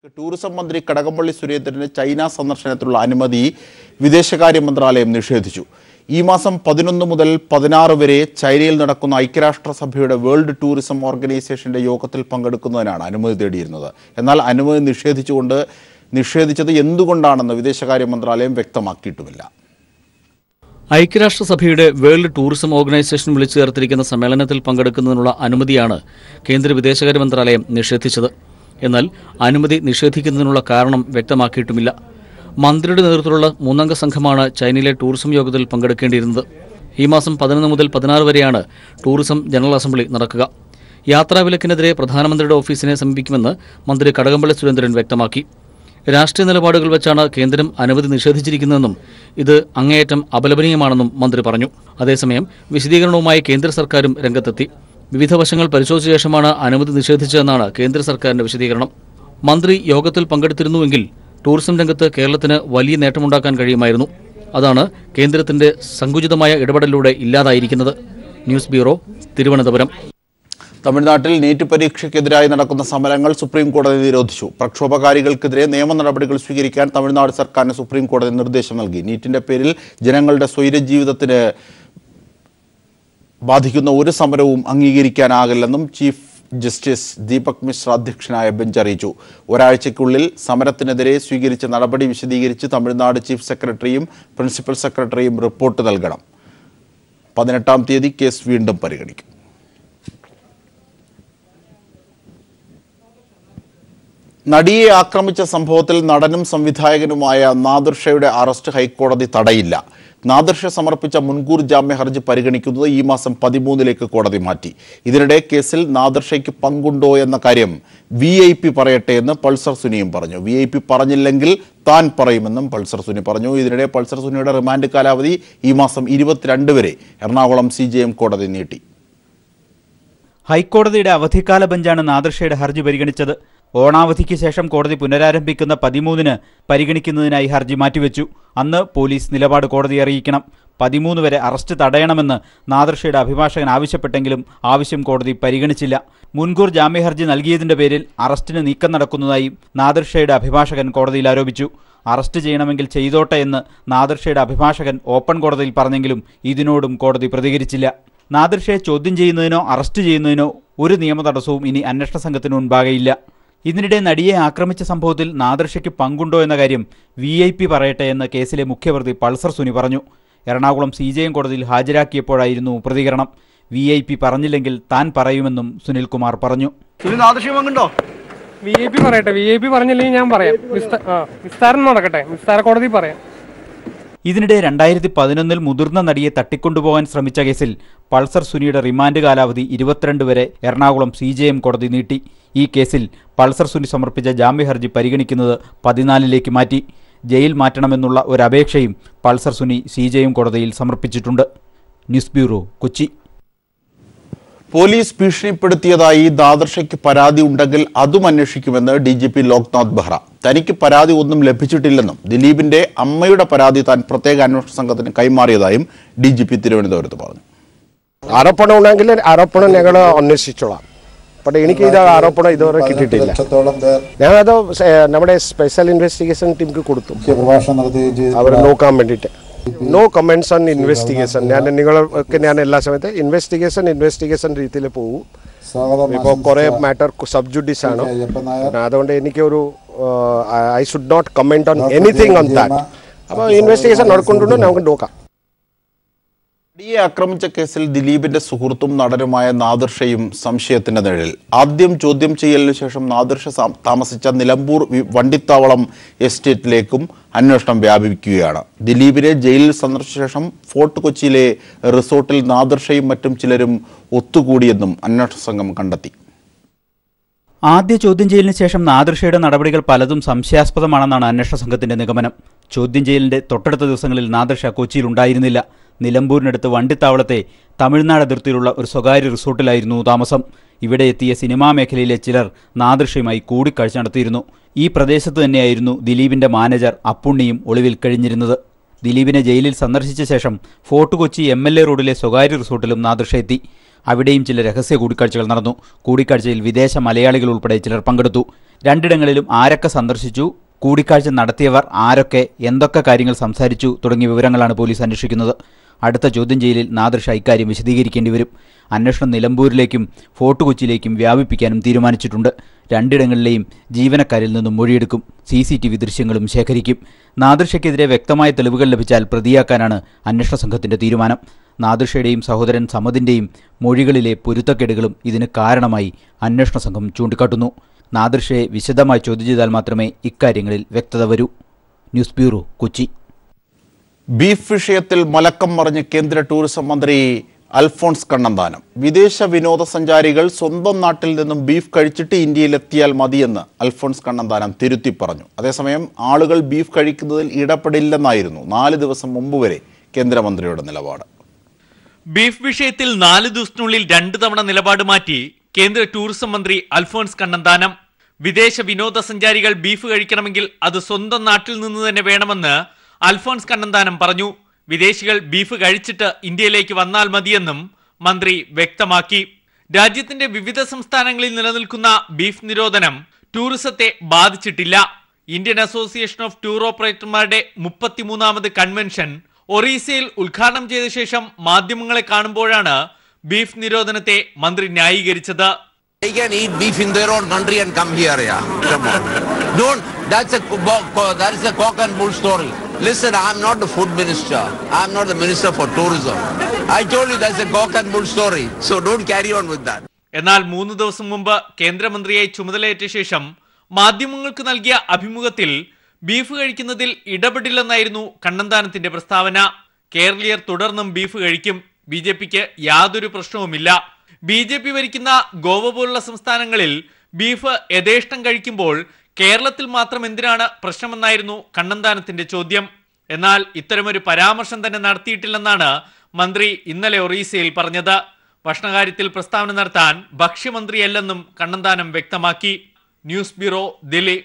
Tourism മന്ത്രി കടകംപള്ളി സുരേന്ദ്രന് China സന്ദർശനത്തിനുള്ള അനുമതി വിദേശകാര്യ മന്ത്രാലയം നിഷേധിച്ചു ഈ മാസം പതിനൊന്ന് മുതൽ പതിനാറ് വരെ ചൈനയിൽ നടക്കുന്ന ഐക്യരാഷ്ട്രസഭയുടെ വേൾഡ് ടൂറിസം ഓർഗനൈസേഷന്റെ യോഗത്തിൽ പങ്കെടുക്കുന്നതിനാണ് അനുമതി തേടിയിരുന്നത് എന്നാൽ അനുമതി നിഷേധിച്ചുകൊണ്ട് നിഷേധിച്ചത് എന്തുകൊണ്ടാണെന്ന് വിദേശകാര്യ മന്ത്രാലയം വ്യക്തമാക്കിയിട്ടുമില്ല ഐക്യരാഷ്ട്രസഭയുടെ വേൾഡ് ടൂറിസം ഓർഗനൈസേഷൻ വിളിച്ചു ചേർത്തിരിക്കുന്ന സമ്മേളനത്തിൽ പങ്കെടുക്കുന്നതിനുള്ള അനുമതിയാണ് കേന്ദ്ര വിദേശകാര്യ മന്ത്രാലയം നിഷേധിച്ചത് എന്നാൽ അനുമതി നിഷേധിക്കുന്നതിനുള്ള കാരണം വ്യക്തമാക്കിയിട്ടുമില്ല മന്ത്രിയുടെ നേതൃത്വത്തിലുള്ള മൂന്നംഗ സംഘമാണ് ചൈനയിലെ ടൂറിസം യോഗത്തിൽ പങ്കെടുക്കേണ്ടിയിരുന്നത് ഈ മാസം പതിനൊന്ന് മുതൽ പതിനാറ് വരെയാണ് ടൂറിസം ജനറൽ അസംബ്ലി നടക്കുക യാത്രാവിലക്കിനെതിരെ പ്രധാനമന്ത്രിയുടെ ഓഫീസിനെ സമീപിക്കുമെന്ന് മന്ത്രി കടകംപള്ളി സുരേന്ദ്രൻ വ്യക്തമാക്കി രാഷ്ട്രീയ നിലപാടുകൾ വെച്ചാണ് കേന്ദ്രം അനുമതി നിഷേധിച്ചിരിക്കുന്നതെന്നും ഇത് അങ്ങേയറ്റം അപലപനീയമാണെന്നും മന്ത്രി പറഞ്ഞു അതേസമയം വിശദീകരണവുമായി കേന്ദ്ര സർക്കാരും രംഗത്തെത്തി വിവിധ വശങ്ങൾ പരിശോധിച്ച ശേഷമാണ് അനുമതി നിഷേധിച്ചതെന്നാണ് കേന്ദ്ര സർക്കാരിന്റെ വിശദീകരണം മന്ത്രി യോഗത്തിൽ പങ്കെടുത്തിരുന്നുവെങ്കിൽ ടൂറിസം രംഗത്ത് കേരളത്തിന് വലിയ നേട്ടമുണ്ടാക്കാൻ കഴിയുമായിരുന്നു അതാണ് കേന്ദ്രത്തിന്റെ സങ്കുചിതമായ ഇടപെടലിലൂടെ ഇല്ലാതായിരിക്കുന്നത് ന്യൂസ് ബ്യൂറോ തിരുവനന്തപുരം തമിഴ്നാട്ടിൽ നീറ്റ് പരീക്ഷയ്ക്കെതിരായി നടക്കുന്ന സമരങ്ങൾ സുപ്രീം കോടതി നിരോധിച്ചു പ്രക്ഷോഭകാരികൾക്കെതിരെ നിയമ നടപടികൾ സ്വീകരിക്കാൻ തമിഴ്നാട് സർക്കാരിന് സുപ്രീം കോടതി നിർദ്ദേശം നൽകി നീറ്റിന്റെ പേരിൽ ജനങ്ങളുടെ സ്വൈരജീവിതത്തിന് ബാധിക്കുന്ന ഒരു സമരവും അംഗീകരിക്കാനാകില്ലെന്നും ചീഫ് ജസ്റ്റിസ് ദീപക് മിശ്ര അധ്യക്ഷനായ ബെഞ്ച് അറിയിച്ചു ഒരാഴ്ചയ്ക്കുള്ളിൽ സമരത്തിനെതിരെ സ്വീകരിച്ച നടപടി വിശദീകരിച്ച് തമിഴ്നാട് ചീഫ് സെക്രട്ടറിയും പ്രിൻസിപ്പൽ സെക്രട്ടറിയും റിപ്പോർട്ട് നൽകണം പതിനെട്ടാം തീയതി കേസ് വീണ്ടും പരിഗണിക്കും നടിയെ ആക്രമിച്ച സംഭവത്തിൽ നടനും സംവിധായകനുമായ നാദിർഷയുടെ അറസ്റ്റ് ഹൈക്കോടതി തടയില്ല നാദിർഷ സമർപ്പിച്ച മുൻകൂർ ജാമ്യ ഹർജി പരിഗണിക്കുന്നത് ഈ മാസം പതിമൂന്നിലേക്ക് കോടതി മാറ്റി ഇതിനിടെ കേസിൽ നാദിർഷയ്ക്ക് പങ്കുണ്ടോ എന്ന കാര്യം വി ഐ പി പറയട്ടെ എന്ന് പൾസർ സുനിയും പറഞ്ഞു വി ഐ പി പറഞ്ഞില്ലെങ്കിൽ താൻ പറയുമെന്നും പൾസർ സുനി പറഞ്ഞു ഇതിനിടെ പൾസർ സുനിയുടെ റിമാൻഡ് കാലാവധി ഈ മാസം ഇരുപത്തിരണ്ട് വരെ എറണാകുളം സി കോടതി നീട്ടി ഹൈക്കോടതിയുടെ അവധിക്കാല ബെഞ്ചാണ് നാദർഷയുടെ ഹർജി പരിഗണിച്ചത് ഓണാവധിക്ക് ശേഷം കോടതി പുനരാരംഭിക്കുന്ന പതിമൂന്നിന് പരിഗണിക്കുന്നതിനായി ഹർജി മാറ്റിവെച്ചു അന്ന് പോലീസ് നിലപാട് കോടതിയെ അറിയിക്കണം പതിമൂന്ന് വരെ അറസ്റ്റ് തടയണമെന്ന് നാദർഷയുടെ അഭിഭാഷകൻ ആവശ്യപ്പെട്ടെങ്കിലും ആവശ്യം കോടതി പരിഗണിച്ചില്ല മുൻകൂർ ജാമ്യ ഹർജി നൽകിയതിന്റെ പേരിൽ അറസ്റ്റിന് നീക്കം നടക്കുന്നതായി നാദർഷയുടെ അഭിഭാഷകൻ കോടതിയിൽ ആരോപിച്ചു അറസ്റ്റ് ചെയ്യണമെങ്കിൽ ചെയ്തോട്ടെ എന്ന് നാദർഷയുടെ അഭിഭാഷകൻ ഓപ്പൺ കോടതിയിൽ പറഞ്ഞെങ്കിലും ഇതിനോടും കോടതി പ്രതികരിച്ചില്ല നാദിർഷയെ ചോദ്യം ചെയ്യുന്നതിനോ അറസ്റ്റ് ചെയ്യുന്നതിനോ ഒരു നിയമ തടസ്സവും ഇനി അന്വേഷണ സംഘത്തിന് മുൻപാകെയില്ല ഇതിനിടെ നടിയെ ആക്രമിച്ച സംഭവത്തിൽ നാദിർഷയ്ക്ക് പങ്കുണ്ടോ എന്ന കാര്യം വി ഐ പി പറയട്ടെ എന്ന് കേസിലെ മുഖ്യപ്രതി പൾസർ സുനി പറഞ്ഞു എറണാകുളം സി ജെ എം കോടതിയിൽ ഹാജരാക്കിയപ്പോഴായിരുന്നു പ്രതികരണം വി ഐ പി പറഞ്ഞില്ലെങ്കിൽ താൻ പറയുമെന്നും സുനിൽകുമാർ പറഞ്ഞു സുനിൽ ആദർശം പങ്കുണ്ടോ വി ഐ പി പറയട്ടെ വി ഐ പി പറഞ്ഞില്ലെങ്കിൽ ഞാൻ പറയാം വിസ്ത- ആ, വിസ്താരം നടക്കട്ടെ വിസ്താര കോടതി പറയാം ഇതിനിടെ രണ്ടായിരത്തി പതിനൊന്നിൽ മുതിർന്ന നടിയെ തട്ടിക്കൊണ്ടുപോകാൻ ശ്രമിച്ച കേസിൽ പൾസർ സുനിയുടെ റിമാൻഡ് കാലാവധി ഇരുപത്തിരണ്ട് വരെ എറണാകുളം സി ജെ എം കോടതി നീട്ടി ഈ കേസിൽ പൾസർ സുനി സമർപ്പിച്ച ജാമ്യ ഹർജി പരിഗണിക്കുന്നത് പതിനാലിലേക്ക് മാറ്റി ജയിൽ മാറ്റണമെന്നുള്ള ഒരു അപേക്ഷയും Pulsar Suni C J M കോടതിയിൽ സമർപ്പിച്ചിട്ടുണ്ട് ന്യൂസ് ബ്യൂറോ കൊച്ചി പോലീസ് ഭീഷണിപ്പെടുത്തിയതായി ദാദർഷയ്ക്ക് പരാതി ഉണ്ടെങ്കിൽ അതും അന്വേഷിക്കുമെന്ന് D G P Loknath Behera തനിക്ക് പരാതി ഒന്നും ലഭിച്ചിട്ടില്ലെന്നും ദിലീപിന്റെ അമ്മയുടെ പരാതി താൻ പ്രത്യേക അന്വേഷണ സംഘത്തിന് കൈമാറിയതായും ഡി ജി പി തിരുവനന്തപുരത്ത് പറഞ്ഞു ആരോപണം ഉണ്ടെങ്കിൽ ആരോപണം ഞങ്ങൾ അന്വേഷിച്ചോളാം പക്ഷേ എനിക്ക് ഇത് ആരോപണം ഇതുവരെ കിട്ടിയിട്ടില്ല ലക്ഷത്തോളം പേർ ഞാനത് സ- നമ്മുടെ സ്പെഷ്യൽ ഇൻവെസ്റ്റിഗേഷൻ ടീമിക്ക് കൊടുത്തു പ്രഭാഷണം നടത്തുകയും ചെയ്തു അവർ നോക്കാൻ വേണ്ടിയിട്ട് നോ കമൻസ് ഓൺ ഇൻവെസ്റ്റിഗേഷൻ ഞാൻ നിങ്ങൾക്ക് ഞാൻ എല്ലാ സമയത്ത് ഇൻവെസ്റ്റിഗേഷൻ ഇൻവെസ്റ്റിഗേഷൻ രീതിയിൽ പോകും സ്വാഗതം ഇപ്പോൾ കുറേ മാറ്റർ സബ്ജുഡീസ് ആണ് അയ്യപ്പൻ നായർ പിന്നെ അതുകൊണ്ട് എനിക്ക് ഒരു I should not comment on anything on that അപ്പോൾ ഇൻവെസ്റ്റിഗേഷൻ നടക്കൊണ്ടുണ്ട് നമുക്ക് നോക്കാം നടിയെ ആക്രമിച്ച കേസിൽ ദിലീപിന്റെ സുഹൃത്തും നടനുമായ നാദിർഷയും സംശയത്തിന്റെ നിഴലിൽ ആദ്യം ചോദ്യം ചെയ്യലിനു ശേഷം നാദിർഷ സാം- താമസിച്ച നിലമ്പൂർ വി- വണ്ടിത്താവളം എസ്റ്റേറ്റിലേക്കും അന്വേഷണം വ്യാപിക്കുകയാണ് ദിലീപിനെ ജയിലിൽ സന്ദർശിച്ച ശേഷം ഫോർട്ട് കൊച്ചിയിലെ റിസോർട്ടിൽ നാദിർഷയും മറ്റും ചിലരും ഒത്തുകൂടിയെന്നും അന്വേഷണ സംഘം കണ്ടെത്തി ആദ്യ ചോദ്യം ചെയ്യലിന് ശേഷം നാദൃഷയുടെ നടപടികൾ പലതും സംശയാസ്പദമാണെന്നാണ് അന്വേഷണ സംഘത്തിന്റെ നിഗമനം ചോദ്യം ചെയ്യലിന്റെ തൊട്ടടുത്ത ദിവസങ്ങളിൽ നാദൃഷ കൊച്ചിയിൽ ഉണ്ടായിരുന്നില്ല നിലമ്പൂരിനടുത്ത് വണ്ടിത്താവളത്തെ തമിഴ്നാട് അതിർത്തിയിലുള്ള ഒരു സ്വകാര്യ റിസോർട്ടിലായിരുന്നു താമസം ഇവിടെ എത്തിയ സിനിമാ മേഖലയിലെ ചിലർ നാദൃഷയുമായി കൂടിക്കാഴ്ച നടത്തിയിരുന്നു ഈ പ്രദേശത്ത് തന്നെയായിരുന്നു ദിലീപിന്റെ മാനേജർ അപ്പുണ്ണിയും ഒളിവിൽ കഴിഞ്ഞിരുന്നത് ദിലീപിനെ ജയിലിൽ സന്ദർശിച്ച ശേഷം fort Kochi M L A റോഡിലെ സ്വകാര്യ റിസോർട്ടിലും നാദൃഷ എത്തി അവിടെയും ചില രഹസ്യ കൂടിക്കാഴ്ചകൾ നടന്നു കൂടിക്കാഴ്ചയിൽ വിദേശ മലയാളികൾ ഉൾപ്പെടെ ചിലർ പങ്കെടുത്തു രണ്ടിടങ്ങളിലും ആരൊക്കെ സന്ദർശിച്ചു കൂടിക്കാഴ്ച നടത്തിയവർ ആരൊക്കെ എന്തൊക്കെ കാര്യങ്ങൾ സംസാരിച്ചു തുടങ്ങിയ വിവരങ്ങളാണ് പോലീസ് അന്വേഷിക്കുന്നത് അടുത്ത ചോദ്യം ചെയ്യലിൽ നാദൃഷ ഇക്കാര്യം വിശദീകരിക്കേണ്ടി വരും അന്വേഷണം നിലമ്പൂരിലേക്കും ഫോർട്ട് കൊച്ചിയിലേക്കും വ്യാപിപ്പിക്കാനും തീരുമാനിച്ചിട്ടുണ്ട് രണ്ടിടങ്ങളിലെയും ജീവനക്കാരിൽ നിന്നും മൊഴിയെടുക്കും സി സി ടി വി ദൃശ്യങ്ങളും ശേഖരിക്കും നാദൃഷയ്ക്കെതിരെ വ്യക്തമായ തെളിവുകൾ ലഭിച്ചാൽ പ്രതിയാക്കാനാണ് അന്വേഷണ സംഘത്തിന്റെ തീരുമാനം നാദൃഷയുടെയും സഹോദരൻ സമദിന്റെയും മൊഴികളിലെ പൊരുത്തക്കേടുകളും ഇതിന് കാരണമായി അന്വേഷണ സംഘം ചൂണ്ടിക്കാട്ടുന്നു നാദൃഷയെ വിശദമായി ചോദ്യം ചെയ്താൽ മാത്രമേ ഇക്കാര്യങ്ങളിൽ വ്യക്തത വരൂ ന്യൂസ് ബ്യൂറോ കൊച്ചി ബീഫ് വിഷയത്തിൽ മലക്കം മറിഞ്ഞ് കേന്ദ്ര ടൂറിസം മന്ത്രി അൽഫോൺസ് കണ്ണന്താനം വിദേശ വിനോദസഞ്ചാരികൾ സ്വന്തം നാട്ടിൽ നിന്നും ബീഫ് കഴിച്ചിട്ട് ഇന്ത്യയിലെത്തിയാൽ മതിയെന്ന് അൽഫോൺസ് കണ്ണന്താനം തിരുത്തി പറഞ്ഞു അതേസമയം ആളുകൾ ബീഫ് കഴിക്കുന്നതിൽ ഇടപെടില്ലെന്നായിരുന്നു നാല് ദിവസം മുമ്പ് വരെ കേന്ദ്രമന്ത്രിയുടെ നിലപാട് ബീഫ് വിഷയത്തിൽ നാല് ദിവസത്തിനുള്ളിൽ രണ്ട് തവണ നിലപാട് മാറ്റി കേന്ദ്ര ടൂറിസം മന്ത്രി അൽഫോൺസ് കണ്ണന്താനം വിദേശ വിനോദസഞ്ചാരികൾ ബീഫ് കഴിക്കണമെങ്കിൽ അത് സ്വന്തം നാട്ടിൽ നിന്ന് തന്നെ വേണമെന്ന് അൽഫോൺസ് കണ്ണന്താനം പറഞ്ഞു വിദേശികൾ ബീഫ് കഴിച്ചിട്ട് ഇന്ത്യയിലേക്ക് വന്നാൽ മതിയെന്നും മന്ത്രി വ്യക്തമാക്കി രാജ്യത്തിന്റെ വിവിധ സംസ്ഥാനങ്ങളിൽ നിലനിൽക്കുന്ന ബീഫ് നിരോധനം ടൂറിസത്തെ ബാധിച്ചിട്ടില്ല ഇന്ത്യൻ അസോസിയേഷൻ ഓഫ് ടൂർ ഓപ്പറേറ്റർമാരുടെ മുപ്പത്തിമൂന്നാമത് കൺവെൻഷൻ ഒറീസയിൽ ഉദ്ഘാടനം ചെയ്ത ശേഷം മാധ്യമങ്ങളെ കാണുമ്പോഴാണ് ബീഫ് നിരോധനത്തെ മന്ത്രി ന്യായീകരിച്ചത് They can eat beef in their own country and come here, yeah. Come on. Don't. That's a co- bo- co- that is a cock and bull story. Listen, I'm not the food minister. I'm not the minister for tourism. I told you that's a cock and bull story. So don't carry on with that. എന്നാൽ മൂന്ന് ദിവസം മുമ്പ് കേന്ദ്രമന്ത്രിയായി ചുമതലയേറ്റ ശേഷം മാധ്യമങ്ങൾക്ക് നൽകിയ അഭിമുഖത്തിൽ beef കഴിക്കുന്നതിൽ ഇടപെടില്ലെന്നായിരുന്നു കണ്ണന്താനത്തിന്റെ പ്രസ്താവന കേരളീയർ തുടർന്നും ബീഫ് കഴിക്കും ബി ജെ പിക്ക് യാതൊരു പ്രശ്നവുമില്ല ബി ജെ പി ഭരിക്കുന്ന ഗോവ പോലുള്ള സംസ്ഥാനങ്ങളിൽ ബീഫ് യഥേഷ്ടം കഴിക്കുമ്പോൾ കേരളത്തിൽ മാത്രം എന്തിനാണ് പ്രശ്നമെന്നായിരുന്നു കണ്ണന്താനത്തിന്റെ ചോദ്യം എന്നാൽ ഇത്തരമൊരു പരാമർശം തന്നെ നടത്തിയിട്ടില്ലെന്നാണ് മന്ത്രി ഇന്നലെ ഒറീസയിൽ പറഞ്ഞത് ഭക്ഷണകാര്യത്തിൽ പ്രസ്താവന നടത്താൻ ഭക്ഷ്യമന്ത്രിയല്ലെന്നും കണ്ണന്താനം വ്യക്തമാക്കി ന്യൂസ് ബ്യൂറോ ദില്ലി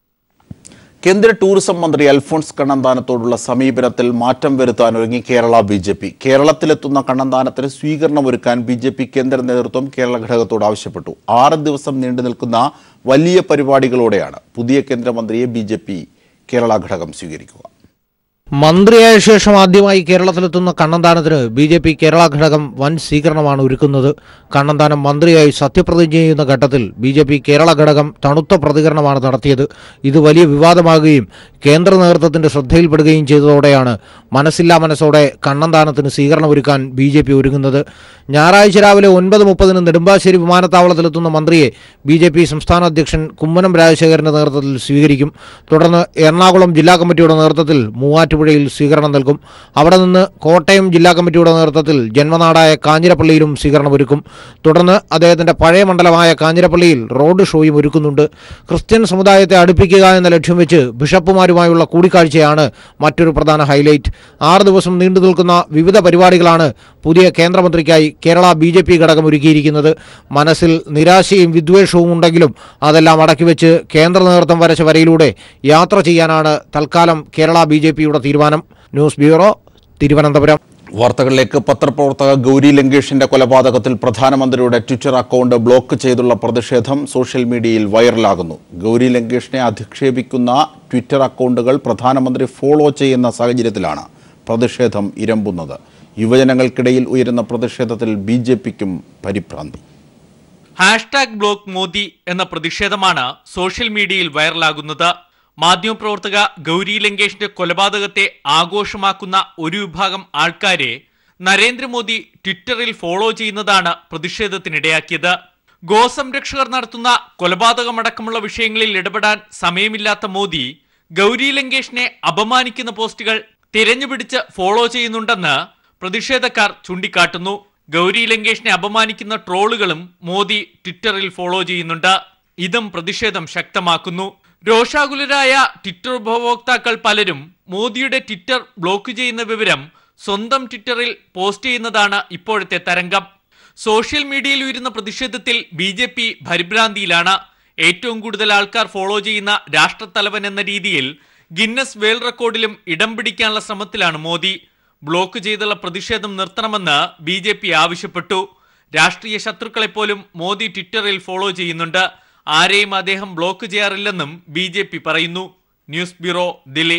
കേന്ദ്ര ടൂറിസം മന്ത്രി അൽഫോൺസ് കണ്ണന്താനത്തോടുള്ള സമീപനത്തിൽ മാറ്റം വരുത്താൻ ഒരുങ്ങി കേരള ബി ജെ പി കേരളത്തിലെത്തുന്ന കണ്ണന്താനത്തിന് സ്വീകരണമൊരുക്കാൻ ബി ജെ പി കേന്ദ്ര നേതൃത്വം കേരള ഘടകത്തോട് ആവശ്യപ്പെട്ടു ആറ് ദിവസം നീണ്ടു നിൽക്കുന്ന വലിയ പരിപാടികളോടെയാണ് പുതിയ കേന്ദ്രമന്ത്രിയെ ബി ജെ പി കേരള ഘടകം സ്വീകരിക്കുക മന്ത്രിയായ ശേഷം ആദ്യമായി കേരളത്തിലെത്തുന്ന കണ്ണന്താനത്തിന് ബി ജെ പി കേരള ഘടകം വൻ സ്വീകരണമാണ് ഒരുക്കുന്നത് കണ്ണന്താനം മന്ത്രിയായി സത്യപ്രതിജ്ഞ ചെയ്യുന്ന ഘട്ടത്തിൽ ബി ജെ പി കേരള ഘടകം തണുത്ത പ്രതികരണമാണ് നടത്തിയത് ഇത് വലിയ വിവാദമാകുകയും കേന്ദ്ര നേതൃത്വത്തിന്റെ ശ്രദ്ധയിൽപ്പെടുകയും ചെയ്തതോടെയാണ് മനസ്സില്ലാ മനസ്സോടെ കണ്ണന്താനത്തിന് സ്വീകരണം ഒരുക്കാൻ ബി ജെ പി ഒരുങ്ങുന്നത് ഞായറാഴ്ച രാവിലെ ഒൻപത് മുപ്പതിന് നെടുമ്പാശ്ശേരി വിമാനത്താവളത്തിലെത്തുന്ന മന്ത്രിയെ ബി ജെ പി സംസ്ഥാന അധ്യക്ഷൻ കുമ്മനം രാജശേഖരന്റെ നേതൃത്വത്തിൽ സ്വീകരിക്കും തുടർന്ന് എറണാകുളം ജില്ലാ കമ്മിറ്റിയുടെ നേതൃത്വത്തിൽ മൂവാറ്റുപുഴയിൽ സ്വീകരണം നൽകും അവിടെ നിന്ന് കോട്ടയം ജില്ലാ കമ്മിറ്റിയുടെ നേതൃത്വത്തിൽ ജന്മനാടായ കാഞ്ഞിരപ്പള്ളിയിലും സ്വീകരണം ഒരുക്കും തുടർന്ന് അദ്ദേഹത്തിന്റെ പഴയ മണ്ഡലമായ കാഞ്ഞിരപ്പള്ളിയിൽ റോഡ് ഷോയും ഒരുക്കുന്നുണ്ട് ക്രിസ്ത്യൻ സമുദായത്തെ അടുപ്പിക്കുക എന്ന ലക്ഷ്യം വെച്ച് ബിഷപ്പുമാരുമായുള്ള കൂടിക്കാഴ്ചയാണ് മറ്റൊരു പ്രധാന ഹൈലൈറ്റ് ആറ് ദിവസം നീണ്ടു നിൽക്കുന്ന വിവിധ പരിപാടികളാണ് പുതിയ കേന്ദ്രമന്ത്രിക്കായി കേരള ബി ജെ പി ഘടകം ഒരുക്കിയിരിക്കുന്നത് മനസ്സിൽ നിരാശയും വിദ്വേഷവും ഉണ്ടെങ്കിലും അതെല്ലാം അടക്കിവെച്ച് കേന്ദ്ര നേതൃത്വം വരച്ച വരയിലൂടെ യാത്ര ചെയ്യാനാണ് തൽക്കാലം കേരള ബി ജെ പിയുടെ തീരുമാനം ന്യൂസ് ബ്യൂറോ തിരുവനന്തപുരം വാർത്തകളിലേക്ക് പത്രപ്രവർത്തക ഗൗരി ലങ്കേഷിന്റെ കൊലപാതകത്തിൽ പ്രധാനമന്ത്രിയുടെ ട്വിറ്റർ അക്കൗണ്ട് ബ്ലോക്ക് ചെയ്തുള്ള പ്രതിഷേധം സോഷ്യൽ മീഡിയയിൽ വൈറലാകുന്നു ഗൗരി ലങ്കേഷിനെ അധിക്ഷേപിക്കുന്ന ട്വിറ്റർ അക്കൗണ്ടുകൾ പ്രധാനമന്ത്രി ഫോളോ ചെയ്യുന്ന സാഹചര്യത്തിലാണ് പ്രതിഷേധം ഇരമ്പുന്നത് യുവജനങ്ങൾക്കിടയിൽ ഉയരുന്ന പ്രതിഷേധത്തിൽ ബി ജെ പിക്കും പരിഭ്രാന്തി ഹാഷ്ടാഗ് ബ്ലോക്ക് മോദി എന്ന പ്രതിഷേധമാണ് സോഷ്യൽ മീഡിയയിൽ വൈറലാകുന്നത് മാധ്യമപ്രവർത്തക ഗൗരി ലങ്കേഷിന്റെ കൊലപാതകത്തെ ആഘോഷമാക്കുന്ന ഒരു വിഭാഗം ആൾക്കാരെ നരേന്ദ്രമോദി ട്വിറ്ററിൽ ഫോളോ ചെയ്യുന്നതാണ് പ്രതിഷേധത്തിനിടയാക്കിയത് ഗോസംരക്ഷകർ നടത്തുന്ന കൊലപാതകമടക്കമുള്ള വിഷയങ്ങളിൽ ഇടപെടാൻ സമയമില്ലാത്ത മോദി ഗൗരി ലങ്കേഷിനെ അപമാനിക്കുന്ന പോസ്റ്റുകൾ തിരഞ്ഞുപിടിച്ച് ഫോളോ ചെയ്യുന്നുണ്ടെന്ന് പ്രതിഷേധക്കാർ ചൂണ്ടിക്കാട്ടുന്നു ഗൗരി ലങ്കേഷിനെ അപമാനിക്കുന്ന ട്രോളുകളും മോദി ട്വിറ്ററിൽ ഫോളോ ചെയ്യുന്നുണ്ട് ഇതും പ്രതിഷേധം ശക്തമാക്കുന്നു രോഷാകുലരായ ട്വിറ്റർ ഉപഭോക്താക്കൾ പലരും മോദിയുടെ ട്വിറ്റർ ബ്ലോക്ക് ചെയ്യുന്ന വിവരം സ്വന്തം ട്വിറ്ററിൽ പോസ്റ്റ് ചെയ്യുന്നതാണ് ഇപ്പോഴത്തെ തരംഗം സോഷ്യൽ മീഡിയയിൽ ഉയരുന്ന പ്രതിഷേധത്തിൽ ബി ജെ പി പരിഭ്രാന്തിയിലാണ് ഏറ്റവും കൂടുതൽ ആൾക്കാർ ഫോളോ ചെയ്യുന്ന രാഷ്ട്രത്തലവൻ എന്ന രീതിയിൽ ഗിന്നസ് വേൾഡ് റെക്കോർഡിലും ഇടം പിടിക്കാനുള്ള ശ്രമത്തിലാണ് മോദി ബ്ലോക്ക് ചെയ്തുള്ള പ്രതിഷേധം നിർത്തണമെന്ന് ബി ജെ പി ആവശ്യപ്പെട്ടു രാഷ്ട്രീയ ശത്രുക്കളെപ്പോലും മോദി ട്വിറ്ററിൽ ഫോളോ ചെയ്യുന്നുണ്ട് ആരെയും അദ്ദേഹം ബ്ലോക്ക് ചെയ്യാറില്ലെന്നും ബി പറയുന്നു ന്യൂസ് ബ്യൂറോ ദില്ലി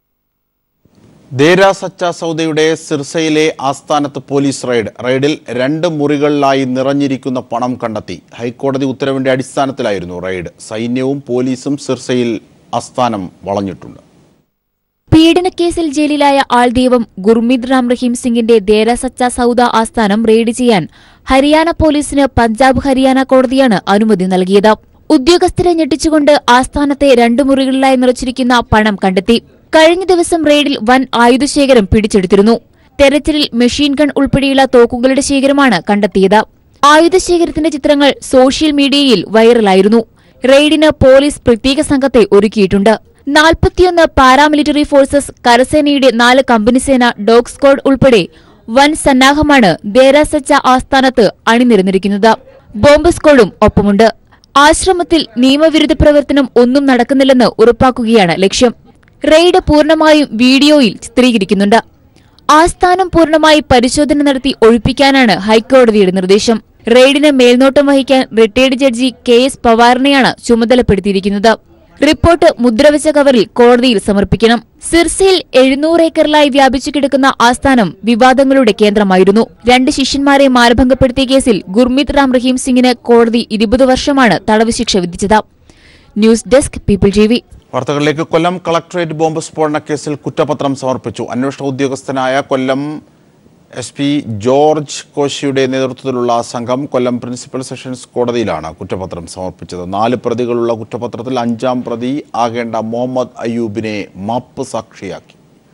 ദേര സച്ച സൗദയുടെ സിർസയിലെ ആസ്ഥാനത്ത് പോലീസ് റെയ്ഡ് റെയ്ഡിൽ രണ്ട് മുറികളിലായി നിറഞ്ഞിരിക്കുന്ന പണം കണ്ടെത്തി ഹൈക്കോടതി ഉത്തരവിന്റെ അടിസ്ഥാനത്തിലായിരുന്നു റെയ്ഡ് സൈന്യവും പോലീസും സിർസയിൽ ആസ്ഥാനം വളഞ്ഞിട്ടുണ്ട് പീഡനക്കേസിൽ ജയിലിലായ ആൾദൈവം ഗുർമീത് റാം റഹീം സിംഗിന്റെ ദേര സച്ച സൗദ ആസ്ഥാനം റെയ്ഡ് ചെയ്യാൻ ഹരിയാന പോലീസിന് പഞ്ചാബ് ഹരിയാന കോടതിയാണ് അനുമതി നൽകിയത് ഉദ്യോഗസ്ഥരെ ഞെട്ടിച്ചുകൊണ്ട് ആസ്ഥാനത്തെ രണ്ടു മുറികളിലായി നിറച്ചിരിക്കുന്ന പണം കണ്ടെത്തി കഴിഞ്ഞ ദിവസം റെയ്ഡിൽ വൻ ആയുധശേഖരം പിടിച്ചെടുത്തിരുന്നു തെരച്ചിലിൽ മെഷീൻ ഗൺ ഉൾപ്പെടെയുള്ള തോക്കുകളുടെ ശേഖരമാണ് കണ്ടെത്തിയത് ആയുധശേഖരത്തിന്റെ ചിത്രങ്ങൾ സോഷ്യൽ മീഡിയയിൽ വൈറലായിരുന്നു റെയ്ഡിന് പോലീസ് പ്രത്യേക സംഘത്തെ ഒരുക്കിയിട്ടുണ്ട് നാൽപ്പത്തിയൊന്ന് പാരാമിലിറ്ററി ഫോഴ്സസ് കരസേനയുടെ നാല് കമ്പനി സേന ഡോഗ് സ്ക്വാഡ് ഉൾപ്പെടെ വൻ സന്നാഹമാണ് ദേരാസച്ച ആസ്ഥാനത്ത് അണിനിരന്നിരിക്കുന്നത് ബോംബ് സ്ക്വാഡും ഒപ്പമുണ്ട് ആശ്രമത്തിൽ നിയമവിരുദ്ധ പ്രവർത്തനം ഒന്നും നടക്കുന്നില്ലെന്ന് ഉറപ്പാക്കുകയാണ് ലക്ഷ്യം റെയ്ഡ് പൂർണ്ണമായും വീഡിയോയിൽ ചിത്രീകരിക്കുന്നുണ്ട് ആസ്ഥാനം പൂർണ്ണമായി പരിശോധന നടത്തി ഒഴിപ്പിക്കാനാണ് ഹൈക്കോടതിയുടെ നിർദ്ദേശം റെയ്ഡിന് മേൽനോട്ടം വഹിക്കാൻ റിട്ടയർഡ് ജഡ്ജി കെ എസ് പവാറിനെയാണ് ചുമതലപ്പെടുത്തിയിരിക്കുന്നത് റിപ്പോർട്ട് മുദ്രവച്ച കവറിൽ കോടതിയിൽ സമർപ്പിക്കണം സിർസയിൽ എഴുന്നൂറ് ഏക്കറിലായി വ്യാപിച്ചു കിടക്കുന്ന ആസ്ഥാനം വിവാദങ്ങളുടെ കേന്ദ്രമായിരുന്നു രണ്ട് ശിഷ്യന്മാരെ മാനഭംഗപ്പെടുത്തിയ കേസിൽ ഗുർമീത് റാം റഹീം സിംഗിന് കോടതി ഇരുപത് വർഷമാണ് തടവ് ശിക്ഷ വിധിച്ചത് news desk people T V വാർത്തകളിലേക്ക് കൊല്ലം കളക്ടറേറ്റ് ബോംബ് സ്ഫോടന കേസിൽ കുറ്റപത്രം സമർപ്പിച്ചു അന്വേഷണ ഉദ്യോഗസ്ഥനായ കൊല്ലം എസ് പി ജോർജ് കോശിയുടെ നേതൃത്വത്തിലുള്ള സംഘം കൊല്ലം പ്രിൻസിപ്പൽ സെഷൻസ് കോടതിയിലാണ് കുറ്റപത്രം സമർപ്പിച്ചത് നാല് പ്രതികളുള്ള കുറ്റപത്രത്തിൽ അഞ്ചാം പ്രതി ആകേണ്ട മുഹമ്മദ് അയ്യൂബിനെ മാപ്പ് സാക്ഷിയാക്കി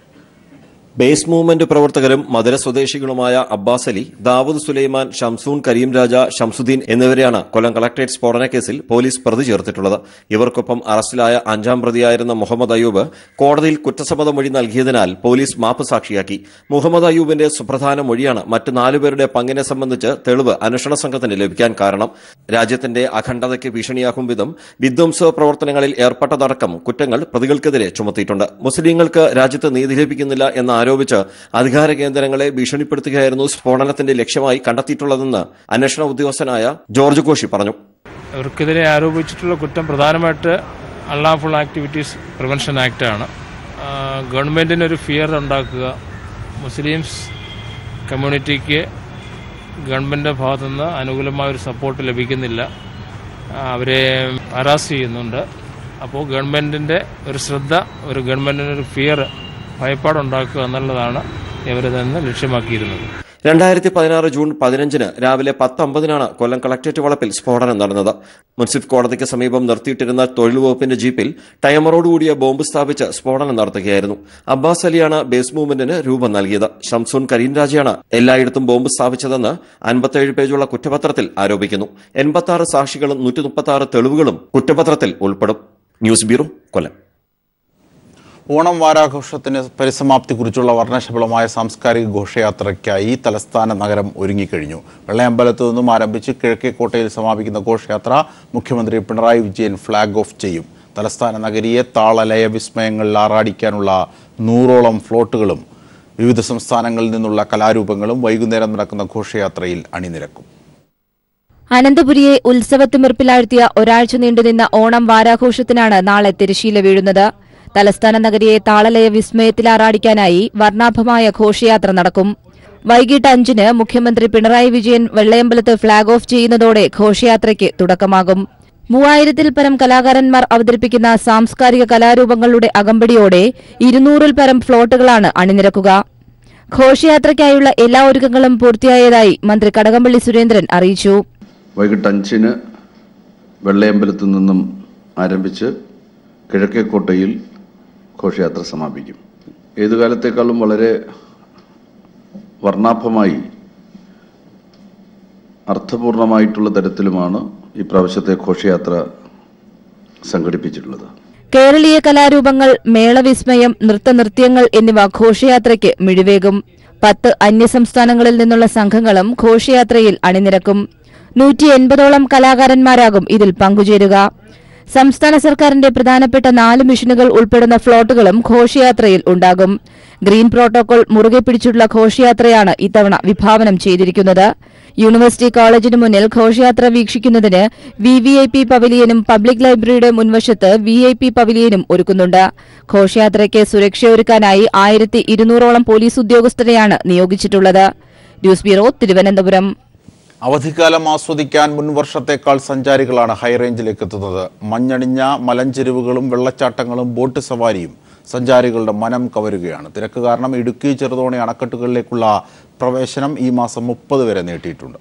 ബേസ് മൂവ്മെന്റ് പ്രവർത്തകരും മധുര സ്വദേശികളുമായ അബ്ബാസ് അലി ദാവൂദ് സുലൈമാൻ ഷംസൂൺ കരീം രാജ ഷംസുദ്ദീൻ എന്നിവരെയാണ് കൊല്ലം കളക്ടറേറ്റ് സ്ഫോടന കേസിൽ പോലീസ് പ്രതി ചേർത്തിട്ടുള്ളത് ഇവർക്കൊപ്പം അറസ്റ്റിലായ അഞ്ചാം പ്രതിയായിരുന്ന മുഹമ്മദ് അയ്യൂബ് കോടതിയിൽ കുറ്റസമ്മത മൊഴി നൽകിയതിനാൽ പോലീസ് മാപ്പ് സാക്ഷിയാക്കി മുഹമ്മദ് അയ്യൂബിന്റെ സുപ്രധാന മൊഴിയാണ് മറ്റ് നാലുപേരുടെ പങ്കിനെ സംബന്ധിച്ച് തെളിവ് അന്വേഷണ സംഘത്തിന് ലഭിക്കാൻ കാരണം രാജ്യത്തിന്റെ അഖണ്ഡതയ്ക്ക് ഭീഷണിയാക്കും വിധം വിധ്വംസ പ്രവർത്തനങ്ങളിൽ ഏർപ്പെട്ടതടക്കം കുറ്റങ്ങൾ പ്രതികൾക്കെതിരെ ചുമത്തിയിട്ടുണ്ട് മുസ്ലിങ്ങൾക്ക് രാജ്യത്ത് നീതി ലഭിക്കുന്നില്ല എന്ന് ആരോപിച്ച് അധികാര കേന്ദ്രങ്ങളെ ഭീഷണിപ്പെടുത്തുകയായിരുന്നു സ്ഫോടനത്തിന്റെ ലക്ഷ്യമായി കണ്ടെത്തിയിട്ടുള്ളതെന്ന് അന്വേഷണ ഉദ്യോഗസ്ഥനായ ജോർജ് കോശി പറഞ്ഞു ഇവർക്കെതിരെ ആരോപിച്ചിട്ടുള്ള കുറ്റം പ്രധാനമായിട്ട് അൺലാഫുൾ ആക്ടിവിറ്റീസ് പ്രിവെൻഷൻ ആക്റ്റാണ് ഗവൺമെൻറ്റിന് ഒരു ഫിയർ ഉണ്ടാക്കുക മുസ്ലിംസ് കമ്മ്യൂണിറ്റിക്ക് ഗവൺമെൻറ്റിൻ്റെ ഭാഗത്തുനിന്ന് അനുകൂലമായ ഒരു സപ്പോർട്ട് ലഭിക്കുന്നില്ല ആ, അവരെ ഹരാസ് ചെയ്യുന്നുണ്ട് അപ്പോൾ ഗവൺമെൻറ്റിൻ്റെ ഒരു ശ്രദ്ധ ഒരു ഗവൺമെൻറ്റിന് ഒരു ഫിയർ ഭയപ്പാടുണ്ടാക്കുക എന്നുള്ളതാണ് ഇവരിൽ നിന്ന് ലക്ഷ്യമാക്കിയിരുന്നത് രണ്ടായിരത്തി പതിനാറ് ജൂൺ പതിനഞ്ചിന് രാവിലെ പത്ത് അമ്പതിനാണ് കൊല്ലം കളക്ടറേറ്റ് വളപ്പിൽ സ്ഫോടനം നടന്നത് മുൻസിഫ് കോടതിക്ക് സമീപം നിർത്തിയിട്ടിരുന്ന തൊഴിൽ വകുപ്പിന്റെ ജീപ്പിൽ ടൈമറോടുകൂടിയ ബോംബ് സ്ഥാപിച്ച് സ്ഫോടനം നടത്തുകയായിരുന്നു അബ്ബാസ് അലിയാണ് ബേസ് മൂവ്മെന്റിന് രൂപം നൽകിയത് ഷംസൂൺ കരീം രാജയാണ് എല്ലായിടത്തും ബോംബ് സ്ഥാപിച്ചതെന്ന് അൻപത്തേഴ് പേജുള്ള കുറ്റപത്രത്തിൽ ആരോപിക്കുന്നു എൺപത്തി ആറ് സാക്ഷികളും നൂറ്റി മുപ്പത്തി ആറ് തെളിവുകളും കുറ്റപത്രത്തിൽ ഉൾപ്പെടും ന്യൂസ് ബ്യൂറോ കൊല്ലം ഓണം വാരാഘോഷത്തിന് പരിസമാപ്തി കുറിച്ചുള്ള വർണ്ണശബളമായ സാംസ്കാരിക ഘോഷയാത്രയ്ക്കായി തലസ്ഥാന നഗരം ഒരുങ്ങിക്കഴിഞ്ഞു വെള്ളയമ്പലത്തു നിന്നും ആരംഭിച്ച് കിഴക്കേക്കോട്ടയിൽ സമാപിക്കുന്ന ഘോഷയാത്ര മുഖ്യമന്ത്രി പിണറായി വിജയൻ ഫ്ളാഗ് ഓഫ് ചെയ്യും തലസ്ഥാന നഗരിയെ താളലയ വിസ്മയങ്ങളിൽ ആറാടിക്കാനുള്ള നൂറോളം ഫ്ലോട്ടുകളും വിവിധ സംസ്ഥാനങ്ങളിൽ നിന്നുള്ള കലാരൂപങ്ങളും വൈകുന്നേരം നടക്കുന്ന ഘോഷയാത്രയിൽ അണിനിരക്കും അനന്തപുരിയെ ഉത്സവത്തിമിർപ്പിലാഴ്ത്തിയ ഒരാഴ്ച നീണ്ടുനിന്ന ഓണം വാരാഘോഷത്തിനാണ് നാളെ തിരശീല വീഴുന്നത് തലസ്ഥാന നഗരിയെ താളലയ വിസ്മയത്തിലാറാടിക്കാനായി വർണ്ണാഭമായ ഘോഷയാത്ര നടക്കും വൈകിട്ട് അഞ്ചിന് മുഖ്യമന്ത്രി പിണറായി വിജയൻ വെള്ളയമ്പലത്ത് ഫ്ളാഗ് ഓഫ് ചെയ്യുന്നതോടെ ഘോഷയാത്രയ്ക്ക് തുടക്കമാകും മൂവായിരത്തിൽ പരം കലാകാരന്മാർ അവതരിപ്പിക്കുന്ന സാംസ്കാരിക കലാരൂപങ്ങളുടെ അകമ്പടിയോടെ ഇരുന്നൂറിൽ പരം ഫ്ലോട്ടുകളാണ് അണിനിരക്കുക ഘോഷയാത്രയ്ക്കായുള്ള എല്ലാ ഒരുക്കങ്ങളും പൂർത്തിയായതായി മന്ത്രി കടകംപള്ളി സുരേന്ദ്രൻ അറിയിച്ചു വൈകിട്ട് അഞ്ചിന് വെള്ളയമ്പലത്തു നിന്നും ആരംഭിച്ച് കിഴക്കേക്കോട്ടയിൽ ഘോഷയാത്ര സമാപിക്കും ഏതു കാലത്തേക്കാളും വളരെ വർണ്ണാഭമായി അർത്ഥപൂർണമായിട്ടുള്ള തരത്തിലുമാണ് ഈ പ്രാവശ്യത്തെ ഘോഷയാത്ര സംഘടിപ്പിച്ചിട്ടുള്ളത് കേരളീയ കലാരൂപങ്ങൾ മേളവിസ്മയം നൃത്തനൃത്യങ്ങൾ എന്നിവ ഘോഷയാത്രയ്ക്ക് മിഴിവേകും പത്ത് അന്യസംസ്ഥാനങ്ങളിൽ നിന്നുള്ള സംഘങ്ങളും ഘോഷയാത്രയിൽ അണിനിരക്കും നൂറ്റി എൺപതോളം കലാകാരന്മാരാകും ഇതിൽ പങ്കുചേരുക സംസ്ഥാന സർക്കാരിന്റെ പ്രധാനപ്പെട്ട നാല് മിഷനുകൾ ഉൾപ്പെടുന്ന ഫ്ലോട്ടുകളും ഘോഷയാത്രയിൽ ഉണ്ടാകും ഗ്രീൻ പ്രോട്ടോകോൾ മുറുകെ പിടിച്ചുള്ള ഘോഷയാത്രയാണ് ഇത്തവണ വിഭാവനം ചെയ്തിരിക്കുന്നത് യൂണിവേഴ്സിറ്റി കോളേജിന് മുന്നിൽ ഘോഷയാത്ര വീക്ഷിക്കുന്നതിന് വി വി ഐ പി പവലിയനും പബ്ലിക് ലൈബ്രറിയുടെ മുൻവശത്ത് വി ഐ പി പവലിയനും ഒരുക്കുന്നുണ്ട് ഘോഷയാത്രയ്ക്ക് സുരക്ഷയൊരുക്കാനായി ആയിരത്തി ഇരുന്നൂറോളം പോലീസ് ഉദ്യോഗസ്ഥരെയാണ് നിയോഗിച്ചിട്ടുള്ളത് ന്യൂസ് ബ്യൂറോ തിരുവനന്തപുരം അവധിക്കാലം ആസ്വദിക്കാൻ മുൻ വർഷത്തേക്കാൾ സഞ്ചാരികളാണ് ഹൈറേഞ്ചിലേക്ക് എത്തുന്നത് മഞ്ഞണിഞ്ഞ മലഞ്ചെരുവുകളും വെള്ളച്ചാട്ടങ്ങളും ബോട്ട് സവാരിയും സഞ്ചാരികളുടെ മനം കവരുകയാണ് തിരക്ക് കാരണം ഇടുക്കി ചെറുതോണി അണക്കെട്ടുകളിലേക്കുള്ള പ്രവേശനം ഈ മാസം മുപ്പത് വരെ നീട്ടിയിട്ടുണ്ട്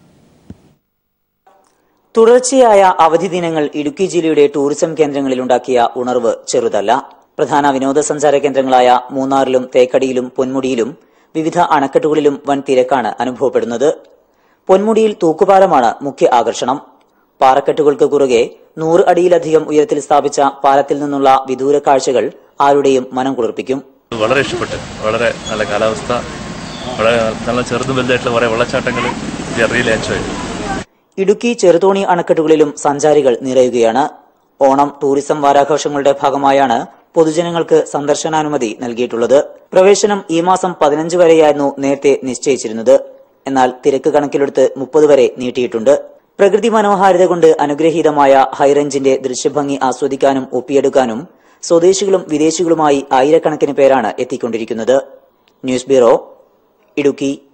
തുടർച്ചയായ അവധി ദിനങ്ങൾ ഇടുക്കി ജില്ലയുടെ ടൂറിസം കേന്ദ്രങ്ങളിൽ ഉണ്ടാക്കിയ ഉണർവ് ചെറുതല്ല പ്രധാന വിനോദസഞ്ചാര കേന്ദ്രങ്ങളായ മൂന്നാറിലും തേക്കടിയിലും പൊന്മുടിയിലും വിവിധ അണക്കെട്ടുകളിലും വൻ തിരക്കാണ് അനുഭവപ്പെടുന്നത് പൊന്മുടിയിൽ തൂക്കുപാലമാണ് മുഖ്യ ആകർഷണം പാറക്കെട്ടുകൾക്ക് കുറുകെ നൂറ് അടിയിലധികം ഉയരത്തിൽ സ്ഥാപിച്ച പാലത്തിൽ നിന്നുള്ള വിദൂര കാഴ്ചകൾ ആരുടെയും മനം കുളിർപ്പിക്കും വളരെ ഇഷ്ടപ്പെട്ടു വളരെ നല്ല കാലാവസ്ഥ വളരെ നല്ല ചെറുതും വലുതായിട്ടുള്ള കുറേ വെള്ളച്ചാട്ടങ്ങൾ റിയലി എൻജോയ് ഇടുക്കി ചെറുതോണി അണക്കെട്ടുകളിലും സഞ്ചാരികൾ നിറയുകയാണ് ഓണം ടൂറിസം വാരാഘോഷങ്ങളുടെ ഭാഗമായാണ് പൊതുജനങ്ങൾക്ക് സന്ദർശനാനുമതി നൽകിയിട്ടുള്ളത് പ്രവേശനം ഈ മാസം പതിനഞ്ച് വരെയായിരുന്നു നേരത്തെ നിശ്ചയിച്ചിരുന്നത് എന്നാൽ തിരക്ക് കണക്കിലെടുത്ത് മുപ്പത് വരെ നീട്ടിയിട്ടുണ്ട് പ്രകൃതി മനോഹാരിത കൊണ്ട് അനുഗ്രഹീതമായ ഹൈറേഞ്ചിന്റെ ദൃശ്യഭംഗി ആസ്വദിക്കാനും ഒപ്പിയെടുക്കാനും സ്വദേശികളും വിദേശികളുമായി ആയിരക്കണക്കിന് പേരാണ് എത്തിക്കൊണ്ടിരിക്കുന്നത് ന്യൂസ് ബ്യൂറോ ഇടുക്കി